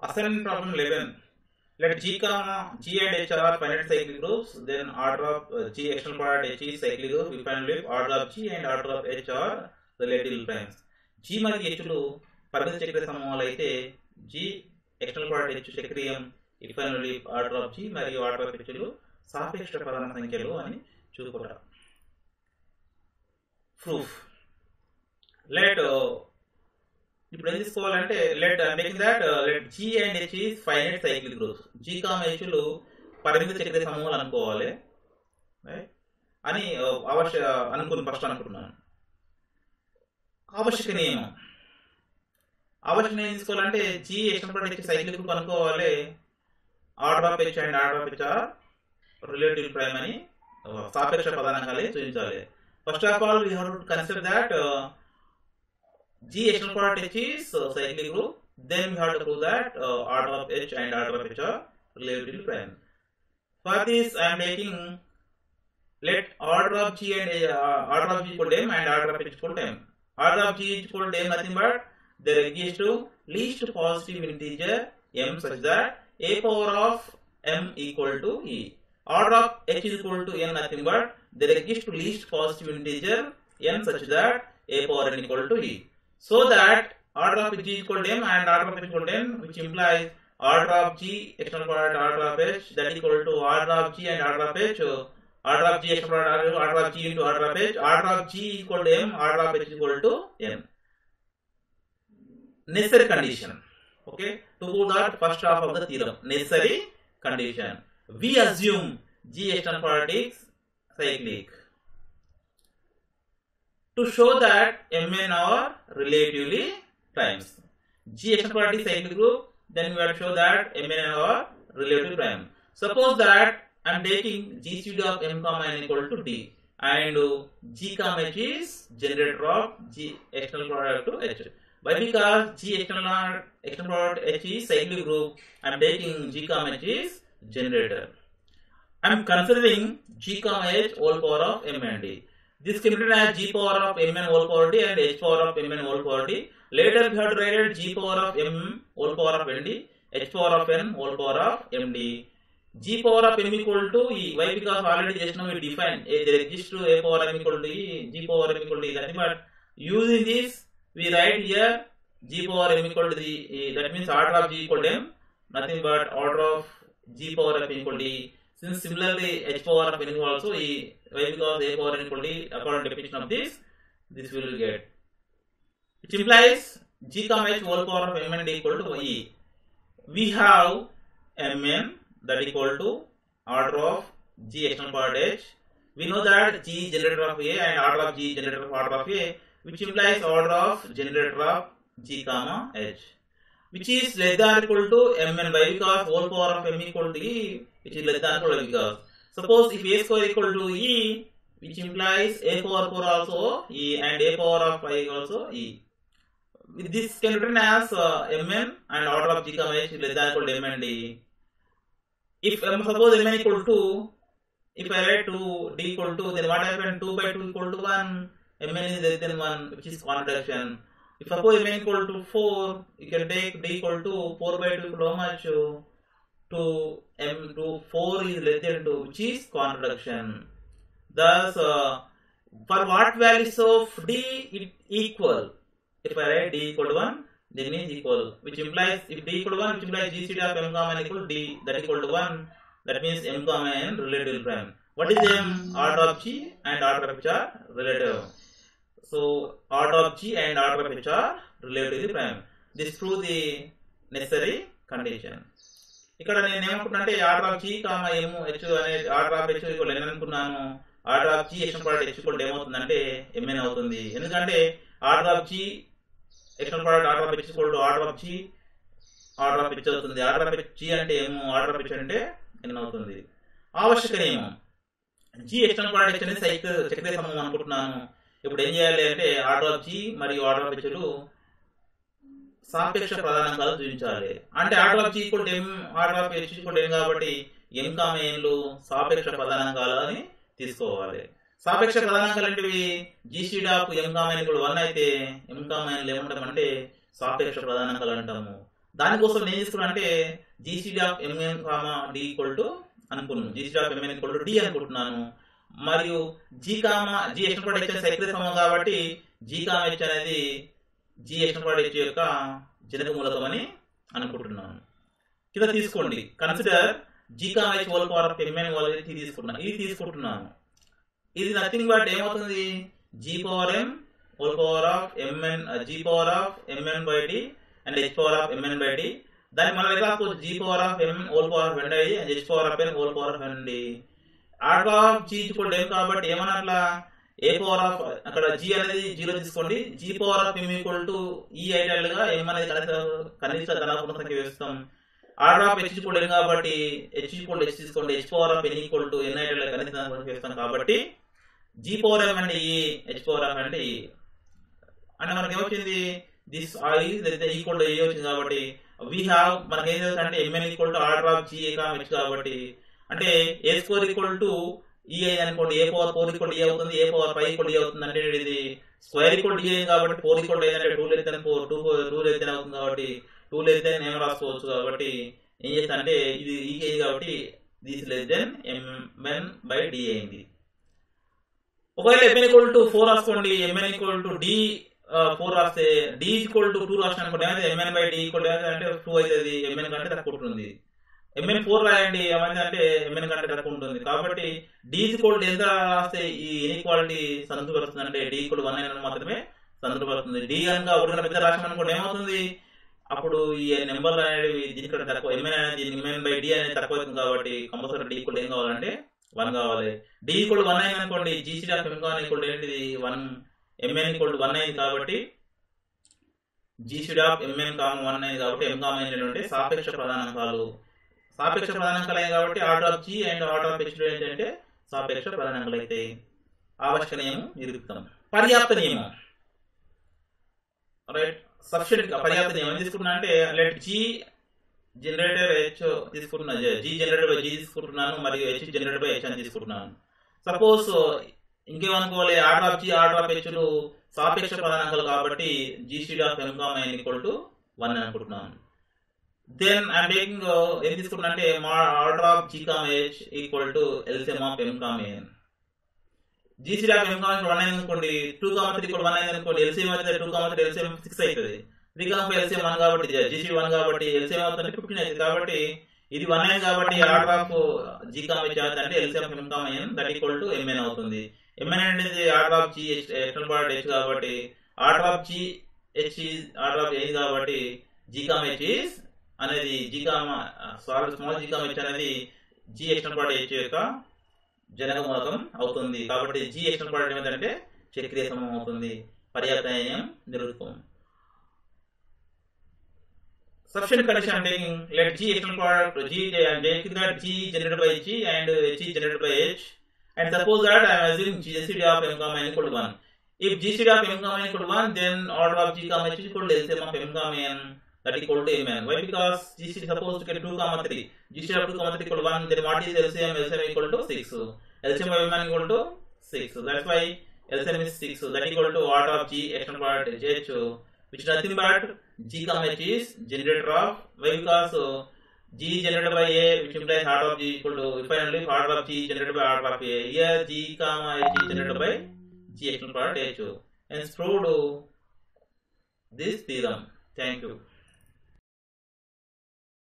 Assignment problem 11. Let G comma G and H are finite cyclic groups. Then order of uh, G external product H is cyclic group. We find if order of G and order of H are relative primes. G మరియు H లు పరిమిత చక్రీయ సమూహాలు అయితే G external product H చక్రీయం if and if order of G మరియు order of H లు సాపేక్ష ప్రధాన సంఖ్యలు అని చూపుకుంటారు ప్రూఫ్ లెట్ ఇప్పుడు ఏం తీసుకోవాలంటే let making that let G and H is finite cycle groups G comma హెచ్లు పరిమిత చక్రీయ సమూహాలు అనుకోవాలి Right? అని uh, అవశ్య అనుకుని ఫస్ట్ అనుకుంటున్నాను ఆవశ్యక నియమం ఆవశ్యక నియమం తీసుకోవాలంటే జీ ఎక్స్టెంపర్ హెచ్ సైకిల్ గ్రూప్ అనుకోవాలి order of H and order of H are relative prime అని uh, సాపేక్ష పదానంగాలే చూపించాలి first of all we have to consider that G external product H is uh, cyclic group. Then we have to prove that uh, order of H and order of H are relatively prime. For this, I am taking let order of G and uh, order of G equal to m and order of H equal to m. Order of G is equal to m nothing but there exists to least positive integer m such that a power of m equal to e. Order of H is equal to n nothing but there exists to least positive integer n such that a power n equal to e. So that order of G equal to m and order of H equal to n, which implies order of G external product order of H that equal to order of G and order of H. uh, Order of G external product order of G into order of H. Order of G equal to m, order of H equal to n. Necessary condition. Okay, to prove that first half of the theorem. Necessary condition. We assume G external product is cyclic. to show that Mn are relatively primes. G external product is cyclic group, then we have to show that Mn are relatively prime. Suppose that I am taking GCD of M comma n equal to D and uh, G comma H is generator of G external product to H. Why? Because G external external product H is cyclic group, I am taking G comma H is generator. I am considering G comma H whole power of M and D. This can be written as g power of mn whole power d and h power of mn whole power d. Later we have to write it g power of m whole power of nd, h power of n whole power of md. g power of m equal to e. Why? Because already just now we define a, there exists to a power m equal to e, g power m equal to e. Nothing but using this we write here g power m equal to the e. That means order of g equal to m. Nothing but order of g power of m equal to e. Since similarly h power of n also e why because a power n equal to e according to definition of this this we will get which implies g comma h whole power of m and d equal to e we have mn that equal to order of g external part h we know that g is generator of a and order of g generator of order of a which implies order of generator of g comma h which is less than or equal to mn by because whole power of m equal to e which is less than or equal to because suppose if a square equal to e which implies a power 4 also e and a power of 5 also e with this can be written as uh, mn and order of g comma h is less than or equal to m and d if um, suppose mn equal to if I write 2 d equal to then what happened 2 by 2 equal to 1 mn is less than 1 which is contradiction if suppose m equal to 4, you can take d equal to 4 by 2 equal to how much? To m to 4 is less than 2, which is contradiction. Thus, uh, for what values of d it equal? If I write d equal to 1, then means equal, which implies if d equal to 1, which implies gcd of m comma n equal to d, that equal to 1, that means m comma n relative prime. What is m? Order of g and order of h are relative. So order of G and order of H are relatively prime. This proves the necessary condition. ఇక్కడ నేను ఏమనుకున్నా అంటే order of G comma M H అనే order of H ఇక్కడ నేను అనుకున్నాను order of G ఎక్షన్ product H కూడా ఏమవుతుందంటే ఎంఎన్ అవుతుంది ఎందుకంటే ఆర్డర్ ఆఫ్ జీ ఎక్షన్ ప్రోడక్ట్ ఆర్డర్ ఆఫ్ హెచ్ కూడా order of G order of H అవుతుంది ఆర్డర్ ఆఫ్ హెచ్ జీ అంటే ఏమో ఆర్డర్ ఆఫ్ హెచ్ అంటే ఎన్ అవుతుంది ఆవశ్యక నియమం జీ ఎక్షన్ ప్రోడక్ట్ హెచ్ అనేది సైకిల్ చక్రీయ సమూహం అనుకుంటున్నాను ఇప్పుడు ఏం చేయాలి అంటే ఆర్డర్ ఆఫ్ జీ మరియు ఆర్డర్ ఆఫ్ హెచ్లు సాపేక్ష ప్రధానంగాలు చూపించాలి అంటే order of G equal M order of H equal M కాబట్టి ఎం కామేన్లు సాపేక్ష ప్రధానంగాలు అని తీసుకోవాలి సాపేక్ష ప్రధానంగాలు ఏంటివి జీసీడ్ ఆఫ్ ఎం కామైన్ కూడా వన్ అయితే ఎం కామైన్లు ఏమంటామంటే సాపేక్ష ప్రధానంగాలు అంటాము దానికోసం నేను తీసుకున్నా అంటే GCD of MN comma D equal to అనుకున్నాను GCD of MN equal to D అనుకుంటున్నాను మరియు G comma G extra H cyclic సమం కాబట్టి జీ కామా హెచ్ అనేది జీ ఎక్స్ట్రా హెచ్ యొక్క జనక మూలకం అని అనుకుంటున్నాను కింద తీసుకోండి consider G comma H whole power of MN whole ఇది తీసుకుంటున్నాను ఇది తీసుకుంటున్నాను ఇది నథింగ్ బట్ ఏమవుతుంది G power M whole power of MN G power of MN by D and H power of MN by D దాన్ని మనం ఎలా G power of M whole power of N and H power of N whole power of N D order of G కూడా ఏం కాబట్టి ఏమన్నా అట్లా a power of అక్కడ G అనేది జీరో తీసుకోండి G power of M equal to ఈ ideal గా ఎం అనేది కనీస కనీస ధనాత్మక సంఖ్య వేస్తాం ఆర్డర్ ఆఫ్ హెచ్ కూడా ఏం కాబట్టి హెచ్ ఈక్వల్ హెచ్ తీసుకోండి H power of N equal to N ideal కనీస ధనాత్మక సంఖ్య వేస్తాం కాబట్టి జీ పవర్ ఎం అంటే ఈ హెచ్ పవర్ ఆఫ్ అంటే ఈ అంటే మనకి ఏమొచ్చింది దిస్ ఈక్వల్ టు ఏ వచ్చింది కాబట్టి వీ హ్యావ్ మనకి ఏం తెలుసు అంటే M N equal to order of G A comma H కాబట్టి అంటే A square equal to E I అనుకోండి A power four equal A అవుతుంది A power five equal A అవుతుంది అంటే ఇది స్క్వేర్ ఈక్వల్ ఏ కాబట్టి ఫోర్ ఈక్వల్ ఏంటంటే టూ అయితే ఫోర్ టూ టూ అయితే అవుతుంది కాబట్టి టూ అయితే నేను రాసుకోవచ్చు కాబట్టి ఏం చేస్తా అంటే ఇది ఈఐ కాబట్టి this less than M N by D అయింది ఒకవేళ ఎంఎన్ ఈక్వల్ టు ఫోర్ రాసుకోండి M N equal to D four రాస్తే డి ఈక్వల్ టు టూ రాసిన అనుకోండి ఏమైతే ఎంఎన్ బై డి ఈక్వల్ అంటే టూ అవుతుంది ఎంఎన్ కంటే తక్కువ ఉంటుంది ఎంఎన్ ఫోర్ రాయండి ఏమైంది అంటే ఎంఎన్ కంటే తక్కువ ఉంటుంది కాబట్టి డి ఈక్వల్ ఎంత రాస్తే ఈ ఇన్ఈక్వాలిటీ సంతృప్తిపరుస్తుంది అంటే డి ఈక్వల్ వన్ అయిన మాత్రమే సంతృప్తిపరుస్తుంది డి కనుక ఒకటి కనుక పెద్ద రాసిన అనుకోండి ఏమవుతుంది అప్పుడు ఈ నెంబర్ అనేవి దీనికంటే తక్కువ ఎంఎన్ అనేది ఎంఎన్ బై డి అనేది తక్కువ అవుతుంది కాబట్టి కంపల్సరీ డి ఈక్వల్ ఏం కావాలంటే వన్ కావాలి డి ఈక్వల్ వన్ అయింది అనుకోండి జీసీ ఆఫ్ ఎంకాన్ ఈక్వల్ ఏంటిది వన్ ఎంఎన్ ఈక్వల్ వన్ అయింది కాబట్టి G C of M N comma one అయింది కాబట్టి ఎం కామ్ ఏంటంటే సాపేక్ష ప్రధానాంకాలు సాపేక్ష ప్రధానాంకాలు అయ్యాయి కాబట్టి order of G and order of H ఏంటంటే సాపేక్ష ప్రధానాంకాలు అయితే ఆవశ్యక నియమం నిరూపిస్తాం పర్యాప్త నియమం రైట్ సబ్స్టిట్యూట్ పర్యాప్త నియమం తీసుకున్నా అంటే లెట్ జీ జనరేటర్ హెచ్ తీసుకుంటున్నా జీ జనరేటర్ బై జీ తీసుకుంటున్నాను మరియు హెచ్ జనరేటర్ బై హెచ్ అని తీసుకుంటున్నాను సపోజ్ ఇంకేమనుకోవాలి order of G order of H సాపేక్ష ప్రధానాంకాలు కాబట్టి జీ స్టీడ్ of M comma nine equal to one అని అనుకుంటున్నాను దెన్ ఐమ్ టేకింగ్ ఏం తీసుకుంటున్నా అంటే మా order of G comma H equal to LCM of M comma N G C of M comma one అయింది అనుకోండి టూ కామ త్రీ కూడా వన్ అయింది అనుకోండి ఎల్సిఎం అయితే two comma three LCM six అవుతుంది three comma five LCM one కాబట్టి G C one కాబట్టి LCM అవుతుంది ఫిఫ్టీన్ అవుతుంది కాబట్టి ఇది వన్ అయింది కాబట్టి order of G comma H అంటే LCM M comma N that equal to M N అవుతుంది ఎంఎన్ అనేది order of G external part H కాబట్టి order of G H order of H కాబట్టి జీ కామ్ హెచ్ ఈస్ అనేది జీకామ sorry small G comma H అనేది G external part H యొక్క జనక మూలకం అవుతుంది కాబట్టి జీ ఎక్స్టర్నల్ పార్ట్ ఏమిటంటే చక్రీయ సమం అవుతుంది పర్యాప్త న్యాయం నిరూపం సఫిషియెంట్ కండిషన్ అంటే let G external part G that g generated by g and h is generated by h and suppose that I am assuming gcd of m comma n equal to 1 if gcd of m comma n equal to 1 then order of g comma h is equal to LCM of m comma n that equal to mn why because gcd supposed to get 2 comma 3 gcd of 2 comma 3 equal to 1 then what is LCM LCM equal to 6 LCM of mn equal to 6 that's why LCM is 6 that equal to order of g external part h which is nothing but g comma h is generator of why because uh, g generated by a which implies order of g equal to if I only order of g generated by order of a here g comma h is generated by g external part h hence proved this theorem thank you